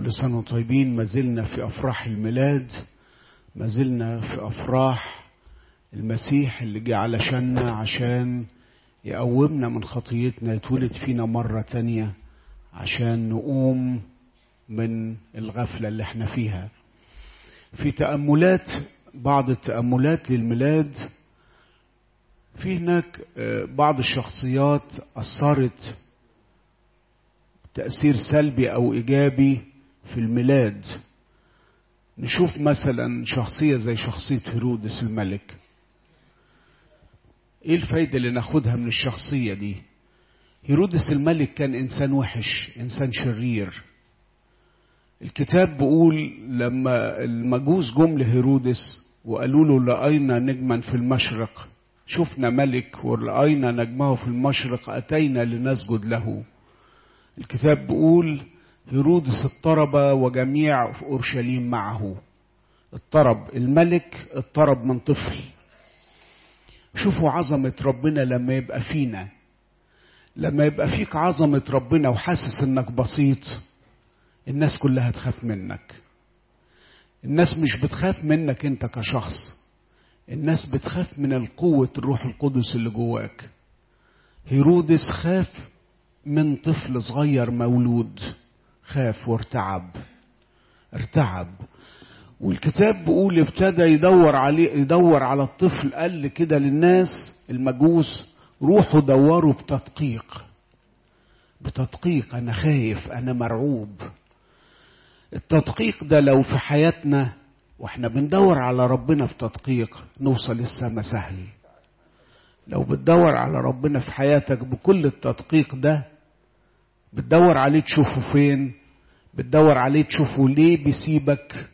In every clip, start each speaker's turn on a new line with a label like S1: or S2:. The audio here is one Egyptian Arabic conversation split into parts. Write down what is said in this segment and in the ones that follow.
S1: كل سنة طيبين ما زلنا في أفراح الميلاد ما زلنا في أفراح المسيح اللي جه علشاننا عشان يقومنا من خطيتنا يتولد فينا مرة تانية عشان نقوم من الغفلة اللي احنا فيها في تأملات بعض التأملات للميلاد في هناك بعض الشخصيات أثرت تأثير سلبي أو إيجابي في الميلاد نشوف مثلا شخصية زي شخصية هيرودس الملك ايه الفايدة اللي ناخدها من الشخصية دي هيرودس الملك كان انسان وحش انسان شرير الكتاب بيقول لما المجوس جم لهيرودس وقالوا له لقينا نجما في المشرق شفنا ملك ورأينا نجمه في المشرق أتينا لنسجد له الكتاب بيقول هيرودس اضطرب وجميع في أورشليم معه اضطرب الملك اضطرب من طفل شوفوا عظمة ربنا لما يبقى فينا لما يبقى فيك عظمة ربنا وحاسس انك بسيط الناس كلها تخاف منك الناس مش بتخاف منك انت كشخص الناس بتخاف من القوة الروح القدس اللي جواك هيرودس خاف من طفل صغير مولود خاف وارتعب ارتعب والكتاب بيقول ابتدى يدور عليه يدور على الطفل قال كده للناس المجوس روحوا دوروا بتدقيق بتدقيق انا خايف انا مرعوب التدقيق ده لو في حياتنا واحنا بندور على ربنا في تدقيق نوصل السما سهل لو بتدور على ربنا في حياتك بكل التدقيق ده بتدور عليه تشوفه فين بتدور عليه تشوفه ليه بيسيبك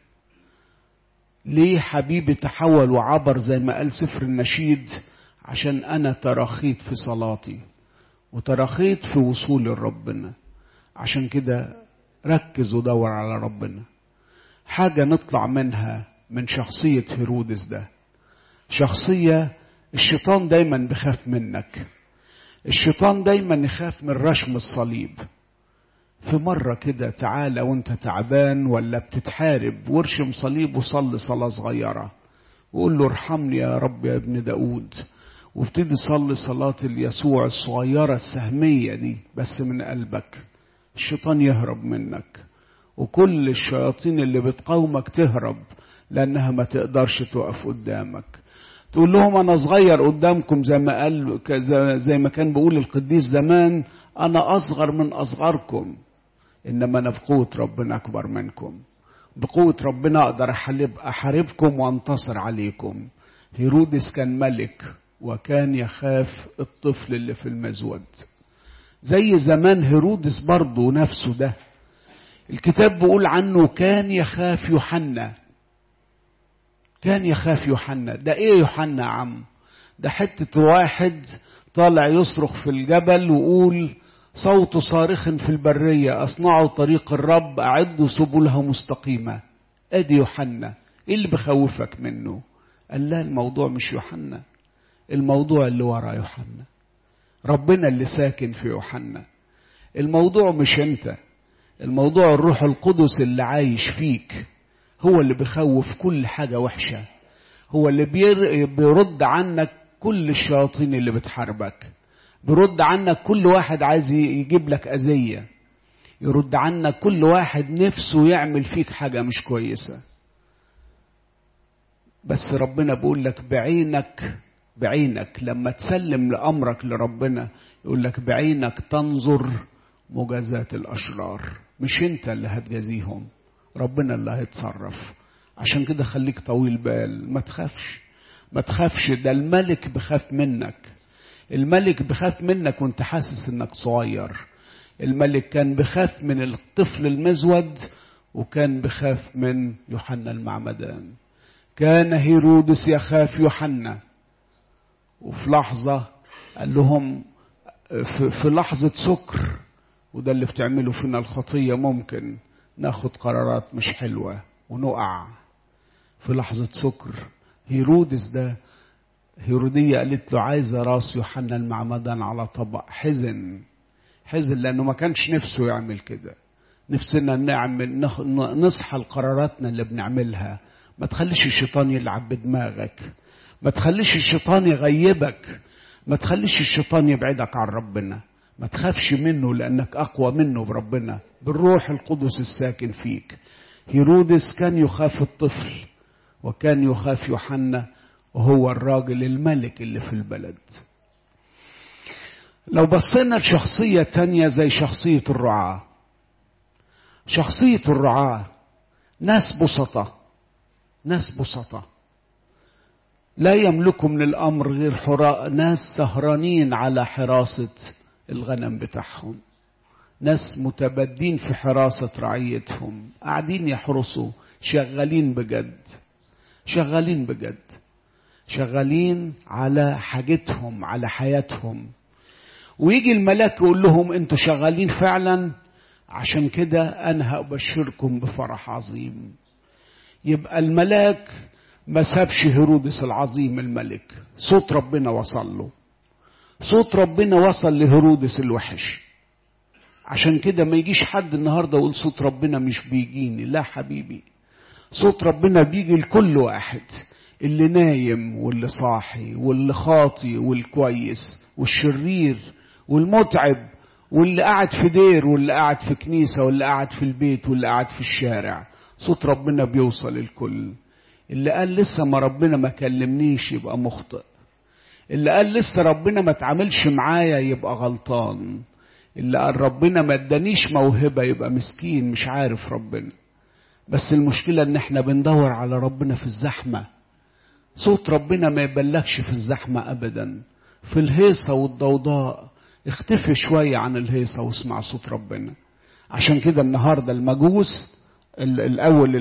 S1: ليه حبيبي تحول وعبر زي ما قال سفر النشيد عشان انا تراخيت في صلاتي وتراخيت في وصولي لربنا عشان كده ركز ودور على ربنا حاجة نطلع منها من شخصية هيرودس ده شخصية الشيطان دايما بيخاف منك الشيطان دايما يخاف من رشم الصليب في مرة كده تعالى وانت تعبان ولا بتتحارب وارشم صليب وصلي صلاة صغيرة وقول له ارحمني يا رب يا ابن داود وابتدي صلي صلاة اليسوع الصغيرة السهمية دي بس من قلبك الشيطان يهرب منك وكل الشياطين اللي بتقاومك تهرب لانها ما تقدرش تقف قدامك تقول لهم انا صغير قدامكم زي ما قال زي ما كان بيقول القديس زمان انا اصغر من اصغركم انما انا بقوه ربنا اكبر منكم بقوه ربنا اقدر احاربكم وانتصر عليكم هيرودس كان ملك وكان يخاف الطفل اللي في المزود زي زمان هيرودس برضه نفسه ده الكتاب بيقول عنه كان يخاف يوحنا كان يخاف يوحنا ده ايه يوحنا يا عم ده حتة واحد طالع يصرخ في الجبل ويقول صوت صارخ في البرية أصنعوا طريق الرب أعدوا سبلها مستقيمة أدي يوحنا إيه اللي بخوفك منه قال لا الموضوع مش يوحنا الموضوع اللي ورا يوحنا ربنا اللي ساكن في يوحنا الموضوع مش انت الموضوع الروح القدس اللي عايش فيك هو اللي بيخوف كل حاجة وحشة هو اللي بيرد عنك كل الشياطين اللي بتحاربك بيرد عنك كل واحد عايز يجيب لك أذية يرد عنك كل واحد نفسه يعمل فيك حاجة مش كويسة بس ربنا بيقول لك بعينك بعينك لما تسلم لأمرك لربنا يقول لك بعينك تنظر مجازاة الأشرار مش انت اللي هتجازيهم ربنا اللي هيتصرف عشان كده خليك طويل بال ما تخافش ما تخافش ده الملك بخاف منك الملك بخاف منك وانت حاسس انك صغير الملك كان بخاف من الطفل المزود وكان بخاف من يوحنا المعمدان كان هيرودس يخاف يوحنا وفي لحظة قال لهم في لحظة سكر وده اللي بتعمله فينا الخطية ممكن ناخد قرارات مش حلوة ونقع في لحظة سكر هيرودس ده هيرودية قالت له عايزة راس يوحنا المعمدان على طبق حزن حزن لأنه ما كانش نفسه يعمل كده نفسنا نعمل نصحى لقراراتنا اللي بنعملها ما تخليش الشيطان يلعب بدماغك ما تخليش الشيطان يغيبك ما تخليش الشيطان يبعدك عن ربنا ما تخافش منه لأنك أقوى منه بربنا بالروح القدس الساكن فيك هيرودس كان يخاف الطفل وكان يخاف يوحنا وهو الراجل الملك اللي في البلد لو بصينا لشخصية تانية زي شخصية الرعاة شخصية الرعاة ناس بسطة ناس بسطة لا يملكوا من الأمر غير حراء ناس سهرانين على حراسة الغنم بتاعهم ناس متبدين في حراسة رعيتهم قاعدين يحرسوا شغالين بجد شغالين بجد شغالين على حاجتهم على حياتهم ويجي الملاك يقول لهم انتوا شغالين فعلا عشان كده انا هبشركم بفرح عظيم يبقى الملاك ما سابش هيرودس العظيم الملك صوت ربنا وصل له صوت ربنا وصل لهيرودس الوحش عشان كده ما يجيش حد النهارده يقول صوت ربنا مش بيجيني لا حبيبي صوت ربنا بيجي لكل واحد اللي نايم واللي صاحي واللي خاطي والكويس والشرير والمتعب واللي قاعد في دير واللي قاعد في كنيسة واللي قاعد في البيت واللي قاعد في الشارع صوت ربنا بيوصل الكل اللي قال لسه ما ربنا ما كلمنيش يبقى مخطئ اللي قال لسه ربنا ما تعاملش معايا يبقى غلطان اللي قال ربنا ما ادانيش موهبة يبقى مسكين مش عارف ربنا بس المشكلة ان احنا بندور على ربنا في الزحمة صوت ربنا ما يبلغش في الزحمة ابدا في الهيصة والضوضاء اختفي شوية عن الهيصة واسمع صوت ربنا عشان كده النهاردة المجوس الأول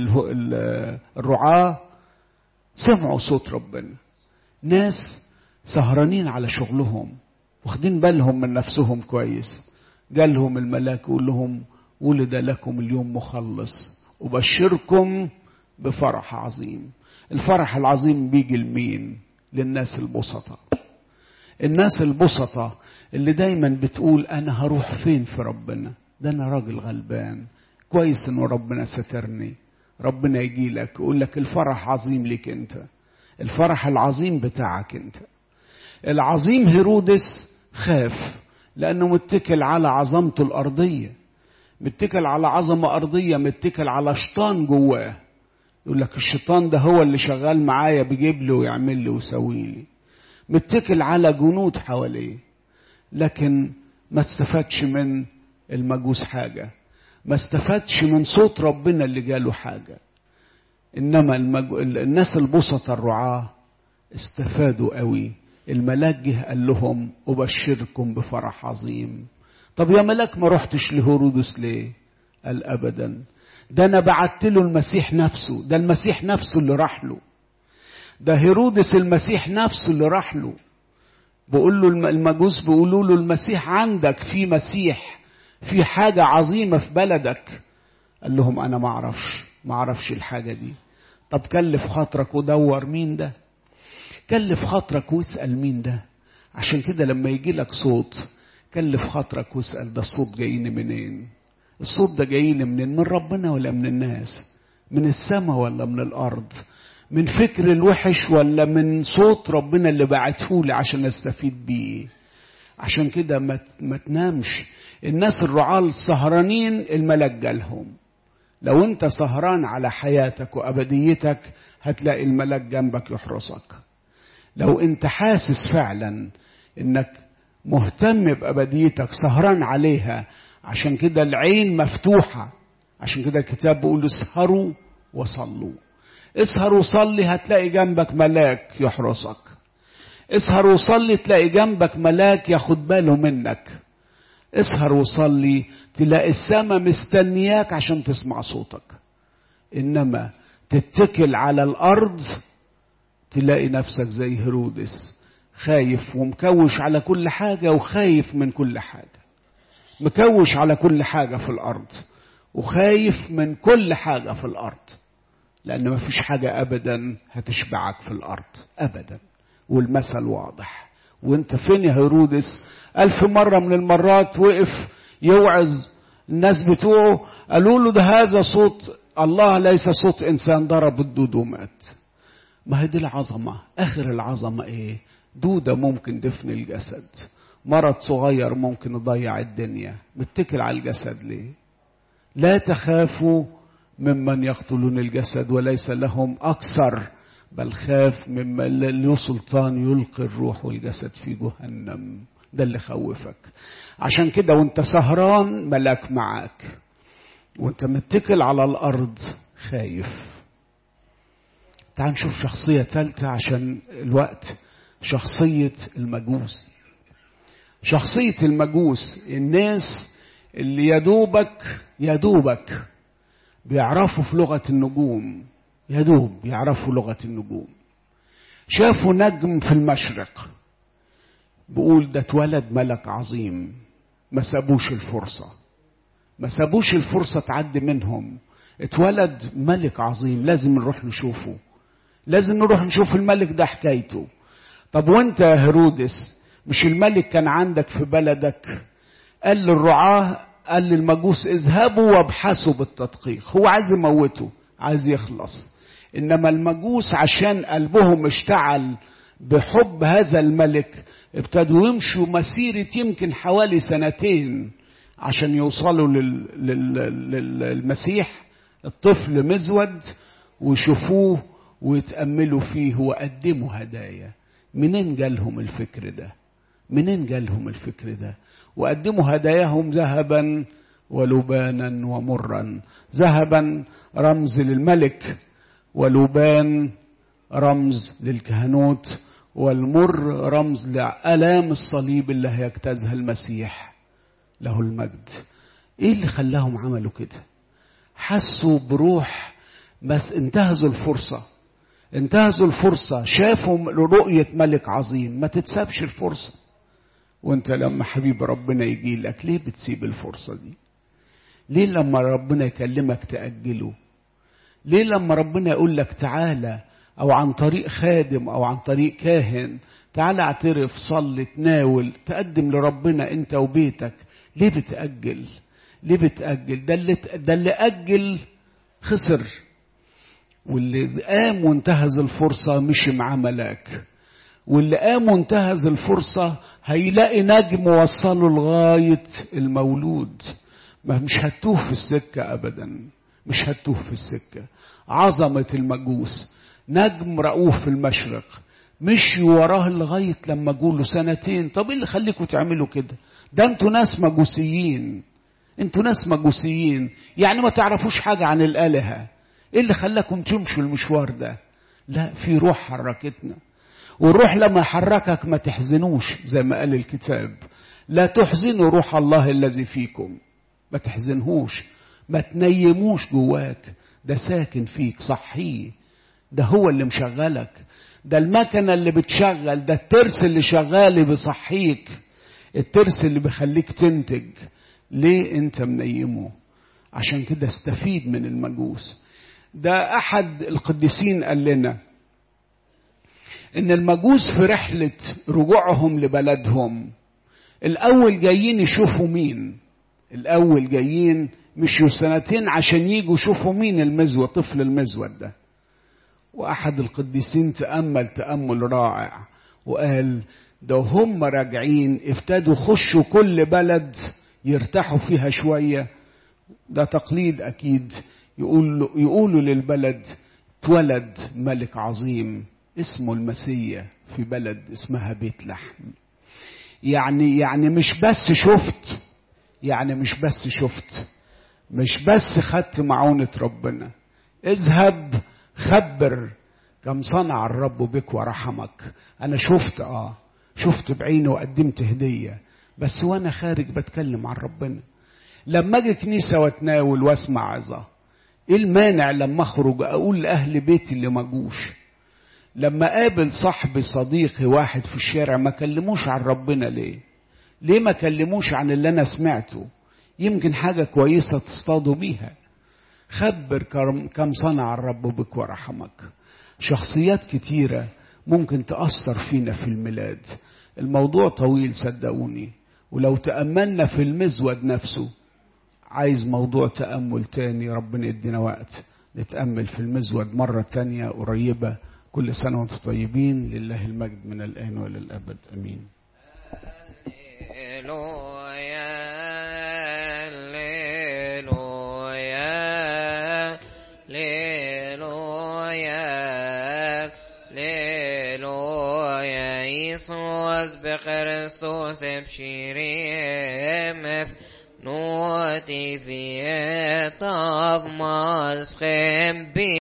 S1: الرعاة سمعوا صوت ربنا ناس سهرانين على شغلهم واخدين بالهم من نفسهم كويس جالهم الملاك يقول لهم ولد لكم اليوم مخلص أبشركم بفرح عظيم الفرح العظيم بيجي لمين للناس البسطة الناس البسطة اللي دايما بتقول أنا هروح فين في ربنا ده أنا راجل غلبان كويس إنه ربنا سترني ربنا يجي لك يقول لك الفرح عظيم لك أنت الفرح العظيم بتاعك أنت العظيم هيرودس خاف لأنه متكل على عظمته الأرضية متكل على عظمة أرضية متكل على شيطان جواه يقول لك الشيطان ده هو اللي شغال معايا بيجيب لي ويعمل لي ويسوي لي متكل على جنود حواليه لكن ما استفادش من المجوس حاجة ما استفادش من صوت ربنا اللي جاله حاجة إنما المجو... الناس البسطة الرعاة استفادوا قوي الملاك جه قال لهم أبشركم بفرح عظيم طب يا ملاك ما رحتش لهرودس ليه قال أبدا ده أنا بعت له المسيح نفسه ده المسيح نفسه اللي راح له ده هيرودس المسيح نفسه اللي راح له بقول له المجوس بيقولوا له المسيح عندك في مسيح في حاجة عظيمة في بلدك قال لهم أنا ما أعرفش ما أعرفش الحاجة دي طب كلف خاطرك ودور مين ده كلف خاطرك واسأل مين ده عشان كده لما يجي لك صوت كلف خاطرك واسأل ده الصوت جايني منين الصوت ده جايني منين من ربنا ولا من الناس من السماء ولا من الأرض من فكر الوحش ولا من صوت ربنا اللي بعته لي عشان استفيد بيه عشان كده ما ما تنامش الناس الرعاة السهرانين الملك جالهم لو انت سهران على حياتك وابديتك هتلاقي الملك جنبك يحرسك لو انت حاسس فعلا انك مهتم بابديتك سهران عليها عشان كده العين مفتوحه عشان كده الكتاب بيقول اسهروا وصلوا اسهر وصلي هتلاقي جنبك ملاك يحرسك اسهر وصلي تلاقي جنبك ملاك ياخد باله منك اسهر وصلي تلاقي السماء مستنياك عشان تسمع صوتك انما تتكل على الارض تلاقي نفسك زي هيرودس خايف ومكوش على كل حاجه وخايف من كل حاجه مكوش على كل حاجه في الارض وخايف من كل حاجه في الارض لأن ما فيش حاجة أبدا هتشبعك في الأرض أبدا والمثل واضح وانت فين يا هيرودس ألف مرة من المرات وقف يوعظ الناس بتوعه قالوا له ده هذا صوت الله ليس صوت انسان ضرب الدود ومات ما هي دي العظمه اخر العظمه ايه دوده ممكن دفن الجسد مرض صغير ممكن يضيع الدنيا متكل على الجسد ليه لا تخافوا ممن يقتلون الجسد وليس لهم اكثر بل خاف ممن له سلطان يلقي الروح والجسد في جهنم ده اللي خوفك عشان كده وانت سهران ملاك معاك وانت متكل على الارض خايف تعال نشوف شخصية ثالثة عشان الوقت شخصية المجوس شخصية المجوس الناس اللي يدوبك يدوبك بيعرفوا في لغة النجوم يدوب يعرفوا لغة النجوم شافوا نجم في المشرق بيقول ده اتولد ملك عظيم ما سابوش الفرصة ما سابوش الفرصة تعدي منهم اتولد ملك عظيم لازم نروح نشوفه لازم نروح نشوف الملك ده حكايته طب وانت يا هيرودس مش الملك كان عندك في بلدك قال للرعاة قال للمجوس اذهبوا وابحثوا بالتدقيق هو عايز يموته عايز يخلص انما المجوس عشان قلبهم اشتعل بحب هذا الملك ابتدوا يمشوا مسيرة يمكن حوالي سنتين عشان يوصلوا لل... لل... للمسيح الطفل مزود ويشوفوه ويتأملوا فيه وقدموا هدايا منين جالهم الفكر ده منين جالهم الفكر ده وقدموا هداياهم ذهبا ولبانا ومرا ذهبا رمز للملك ولبان رمز للكهنوت والمر رمز لآلام الصليب اللي هيجتازها المسيح له المجد ايه اللي خلاهم عملوا كده حسوا بروح بس انتهزوا الفرصة انتهزوا الفرصة شافوا رؤية ملك عظيم ما تتسابش الفرصة وانت لما حبيب ربنا يجي لك ليه بتسيب الفرصة دي ليه لما ربنا يكلمك تأجله ليه لما ربنا يقول لك تعالى او عن طريق خادم او عن طريق كاهن تعالى اعترف صلي تناول تقدم لربنا انت وبيتك ليه بتأجل ليه بتأجل ده اللي ده اللي أجل خسر واللي قام وانتهز الفرصة مشي مع ملاك واللي قام وانتهز الفرصة هيلاقي نجم وصله لغاية المولود ما مش هتوه في السكة أبدا مش هتوه في السكة عظمة المجوس نجم رؤوف في المشرق مشوا وراه لغاية لما جوله سنتين طب ايه اللي خليكم تعملوا كده ده انتوا ناس مجوسيين انتوا ناس مجوسيين يعني ما تعرفوش حاجة عن الآلهة ايه اللي خلاكم تمشوا المشوار ده لا في روح حركتنا والروح لما يحركك ما تحزنوش زي ما قال الكتاب لا تحزنوا روح الله الذي فيكم ما تحزنهوش ما تنيموش جواك ده ساكن فيك صحيه ده هو اللي مشغلك ده المكنة اللي بتشغل ده الترس اللي شغال بيصحيك الترس اللي بيخليك تنتج ليه انت منيمه عشان كده استفيد من المجوس ده احد القديسين قال لنا ان المجوس في رحلة رجوعهم لبلدهم الاول جايين يشوفوا مين الاول جايين مشوا سنتين عشان يجوا يشوفوا مين المزوة طفل المزود ده واحد القديسين تامل تامل رائع وقال ده هم راجعين ابتدوا خشوا كل بلد يرتاحوا فيها شويه ده تقليد اكيد يقول يقولوا للبلد اتولد ملك عظيم اسمه المسيا في بلد اسمها بيت لحم يعني يعني مش بس شفت يعني مش بس شفت مش بس خدت معونة ربنا اذهب خبر كم صنع الرب بك ورحمك انا شفت اه شفت بعيني وقدمت هدية بس وانا خارج بتكلم عن ربنا لما اجي كنيسة واتناول واسمع عظة ايه المانع لما اخرج اقول لاهل بيتي اللي ما جوش لما قابل صاحبي صديقي واحد في الشارع ما كلموش عن ربنا ليه ليه ما كلموش عن اللي انا سمعته يمكن حاجة كويسة تصطادوا بيها خبر كم صنع الرب بك ورحمك شخصيات كتيرة ممكن تأثر فينا في الميلاد الموضوع طويل صدقوني ولو تأملنا في المزود نفسه عايز موضوع تأمل تاني ربنا يدينا وقت نتأمل في المزود مرة تانية قريبة كل سنة وانتم طيبين لله المجد من الآن وإلى الأبد أمين
S2: هللويا هللويا هللويا هللويا يسوع بخريستوس بشيريم نوتي في طب مسخم بي